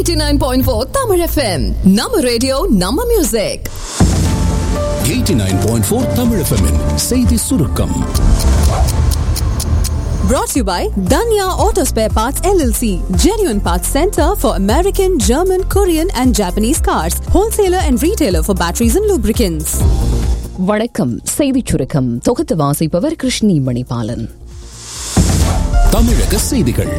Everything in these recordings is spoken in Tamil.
89.4 Tamil FM. நம்ம ரேடியோ நம்ம மியூசிக் 89.4 தமிழ் FM -இன் செய்தி சுருக்கம் brought to you by Danya Auto Spare Parts LLC, genuine parts center for American, German, Korean and Japanese cars, wholesaler and retailer for batteries and lubricants. வணக்கம் செய்திச் சுருக்கம் தொகுத்து வாசிப்பவர் கிருஷ்ணி மணிபாலன் தமிழக செய்திகள்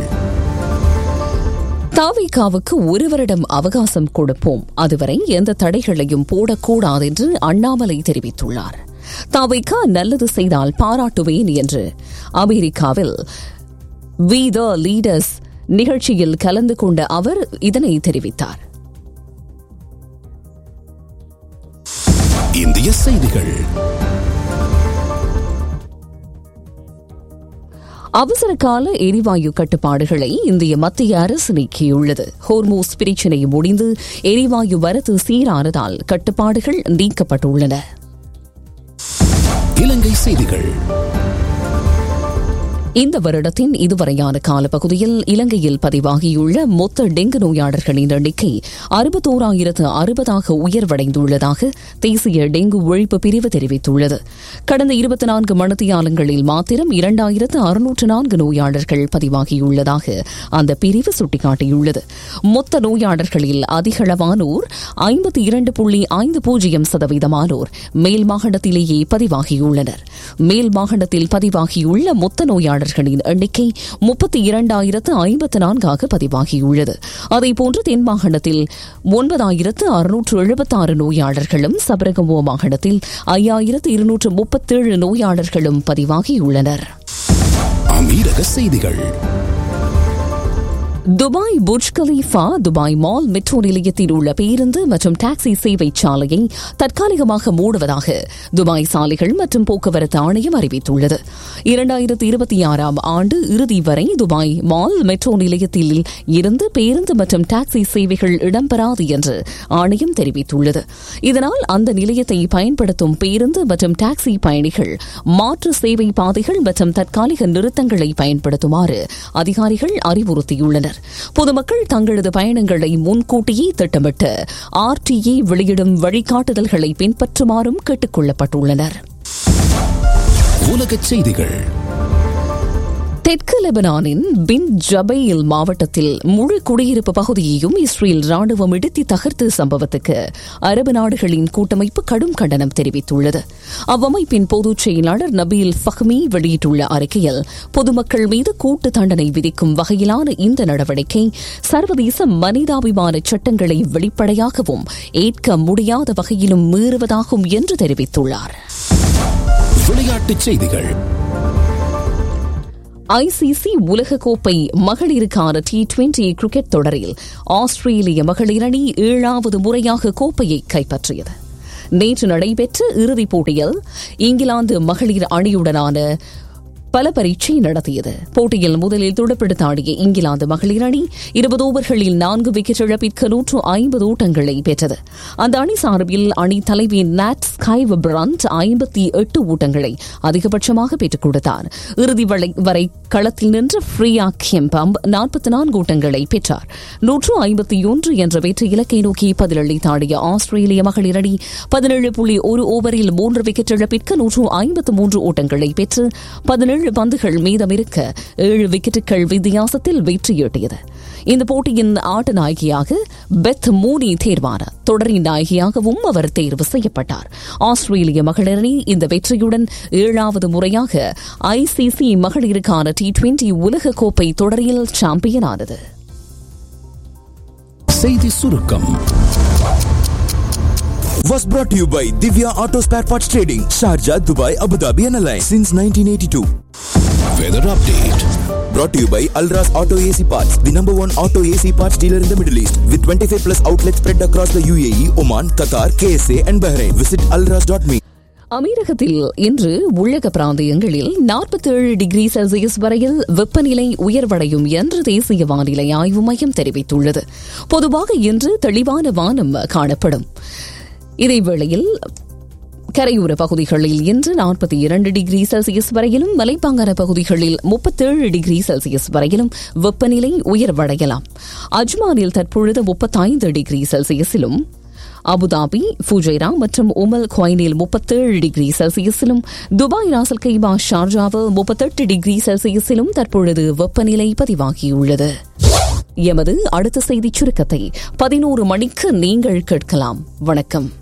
தாவிகாவுக்கு ஒரு வருடம் அவகாசம் கொடுப்போம் அதுவரை எந்த தடைகளையும் போடக்கூடாது என்று அண்ணாமலை தெரிவித்துள்ளார் தாவிகா நல்லது செய்தால் பாராட்டுவேன் என்று அமெரிக்காவில் வி த லீடர்ஸ் நிகழ்ச்சியில் கலந்து கொண்ட அவர் இதனை தெரிவித்தார் இந்திய செய்திகள் அவசர கால எரிவாயு கட்டுப்பாடுகளை இந்திய மத்திய அரசு நீக்கியுள்ளது ஹோர்மோஸ் பிரச்சினை முடிந்து எரிவாயு வரத்து சீரானதால் கட்டுப்பாடுகள் நீக்கப்பட்டுள்ளன இலங்கை செய்திகள் இந்த வருடத்தின் இதுவரையான காலப்பகுதியில் இலங்கையில் பதிவாகியுள்ள மொத்த டெங்கு நோயாளர்களின் எண்ணிக்கை அறுபத்தோராயிரத்து அறுபதாக உயர்வடைந்துள்ளதாக தேசிய டெங்கு ஒழிப்பு பிரிவு தெரிவித்துள்ளது கடந்த இருபத்தி நான்கு மணித்தியாலங்களில் மாத்திரம் இரண்டாயிரத்து அறுநூற்று நான்கு நோயாளர்கள் பதிவாகியுள்ளதாக அந்த பிரிவு சுட்டிக்காட்டியுள்ளது மொத்த நோயாளர்களில் அதிகளவானோர் ஐம்பத்தி இரண்டு புள்ளி ஐந்து பூஜ்ஜியம் சதவீதமானோர் மேல் மாகாணத்திலேயே பதிவாகியுள்ளனர் மேல் மாகாணத்தில் பதிவாகியுள்ள மொத்த நோயாளர்களின் எண்ணிக்கை முப்பத்தி இரண்டாயிரத்து ஐம்பத்து நான்காக பதிவாகியுள்ளது அதேபோன்று தென் மாகாணத்தில் ஒன்பதாயிரத்து அறுநூற்று எழுபத்தாறு நோயாளர்களும் சபரகமோ மாகாணத்தில் ஐயாயிரத்து இருநூற்று முப்பத்தேழு நோயாளர்களும் பதிவாகியுள்ளனர் அமீரக செய்திகள் Dubai Burj Khalifa Dubai mall metro நிலையத்தில் உள்ள பேருந்து மற்றும் டாக்ஸி சேவை சாலையை தற்காலிகமாக மூடுவதாக துபாய் சாலைகள் மற்றும் போக்குவரத்து ஆணையம் அறிவித்துள்ளது இரண்டாயிரத்தி இருபத்தி ஆறாம் ஆண்டு இறுதி வரை துபாய் மால் மெட்ரோ நிலையத்தில் இருந்து பேருந்து மற்றும் டாக்ஸி சேவைகள் இடம்பெறாது என்று ஆணையம் தெரிவித்துள்ளது இதனால் அந்த நிலையத்தை பயன்படுத்தும் பேருந்து மற்றும் டாக்ஸி பயணிகள் மாற்று சேவை பாதைகள் மற்றும் தற்காலிக நிறுத்தங்களை பயன்படுத்துமாறு அதிகாரிகள் அறிவுறுத்தியுள்ளனர் பொதுமக்கள் தங்களது பயணங்களை முன்கூட்டியே திட்டமிட்டு ஆர்டிஏ வெளியிடும் வழிகாட்டுதல்களை பின்பற்றுமாறும் கேட்டுக் கொள்ளப்பட்டுள்ளனர் உலகச் செய்திகள் தெற்கு லெபனானின் பின் ஜபையில் மாவட்டத்தில் முழு குடியிருப்பு பகுதியையும் இஸ்ரேல் ராணுவம் இடித்து தகர்த்த சம்பவத்துக்கு அரபு நாடுகளின் கூட்டமைப்பு கடும் கண்டனம் தெரிவித்துள்ளது அவ்வமைப்பின் பொதுச் செயலாளர் நபீல் ஃபஹ்மி வெளியிட்டுள்ள அறிக்கையில் பொதுமக்கள் மீது கூட்டு தண்டனை விதிக்கும் வகையிலான இந்த நடவடிக்கை சர்வதேச மனிதாபிமான சட்டங்களை வெளிப்படையாகவும் ஏற்க முடியாத வகையிலும் மீறுவதாகும் என்று தெரிவித்துள்ளார் விளையாட்டுச் செய்திகள் ஐசிசி உலகக்கோப்பை மகளிருக்கான டி டுவெண்டி கிரிக்கெட் தொடரில் ஆஸ்திரேலிய மகளிர் அணி ஏழாவது முறையாக கோப்பையை கைப்பற்றியது நேற்று நடைபெற்ற இறுதிப் போட்டியில் இங்கிலாந்து மகளிர் அணியுடனான பல பரீட்சை நடத்தியது போட்டியில் முதலில் துடுப்பெடுத்து ஆடிய இங்கிலாந்து மகளிர் அணி இருபது ஓவர்களில் நான்கு விக்கெட் இழப்பிற்கு நூற்று ஐம்பது ஓட்டங்களை பெற்றது அந்த அணி சார்பில் அணி தலைவி நாட் ஸ்கைவ் பிரண்ட் ஐம்பத்தி எட்டு ஓட்டங்களை அதிகபட்சமாக பெற்றுக் கொடுத்தார் இறுதி வரை களத்தில் நின்ற ஃப்ரீயா கெம்பம் நாற்பத்தி நான்கு ஓட்டங்களை பெற்றார் நூற்று ஐம்பத்தி ஒன்று என்ற வெற்றி இலக்கை நோக்கி பதிலளித்து ஆடிய ஆஸ்திரேலிய மகளிர் அணி பதினேழு புள்ளி ஒரு ஓவரில் மூன்று விக்கெட் இழப்பிற்கு நூற்று ஐம்பத்து மூன்று ஓட்டங்களை பெற்று பதினேழு ஏழு பந்துகள் மீதமிருக்க ஏழு விக்கெட்டுகள் வித்தியாசத்தில் வெற்றியீட்டியது இந்த போட்டியின் ஆட்ட நாயகியாக பெத் மூனி தேர்வானார் தொடரின் நாயகியாகவும் அவர் தேர்வு செய்யப்பட்டார் ஆஸ்திரேலிய மகளிர் அணி இந்த வெற்றியுடன் ஏழாவது முறையாக ஐசிசி மகளிருக்கான டி டுவெண்டி உலகக்கோப்பை தொடரில் சாம்பியனானது செய்தி சுருக்கம் was brought to you by Divya Auto Spare Parts Trading, Sharjah, Dubai, Abu Dhabi and Alliance since 1982. Weather update Brought to you by Alras Auto AC Parts, the number one auto AC parts dealer in the Middle East, with 25 plus outlets spread across the UAE, Oman, Qatar, KSA and Bahrain. Visit alras.me. அமீரகத்தில் இன்று உள்ளக பிராந்தியங்களில் நாற்பத்தேழு டிகிரி செல்சியஸ் வரையில் வெப்பநிலை உயர்வடையும் என்று தேசிய வானிலை ஆய்வு மையம் தெரிவித்துள்ளது பொதுவாக இன்று தெளிவான வானம் காணப்படும் இதேவேளையில் கரையோர பகுதிகளில் இன்று நாற்பத்தி இரண்டு டிகிரி செல்சியஸ் வரையிலும் மலைப்பாங்கான பகுதிகளில் முப்பத்தேழு டிகிரி செல்சியஸ் வரையிலும் வெப்பநிலை உயர்வடையலாம் அஜ்மானில் தற்பொழுது முப்பத்தைந்து டிகிரி செல்சியஸிலும் அபுதாபி ஃபுஜைரா மற்றும் உமல் குவைனில் முப்பத்தேழு டிகிரி செல்சியஸிலும் துபாய் ராசல் கைபா ஷார்ஜாவில் முப்பத்தெட்டு டிகிரி செல்சியஸிலும் தற்பொழுது வெப்பநிலை பதிவாகியுள்ளது எமது அடுத்த செய்திச் சுருக்கத்தை பதினோரு மணிக்கு நீங்கள் கேட்கலாம் வணக்கம்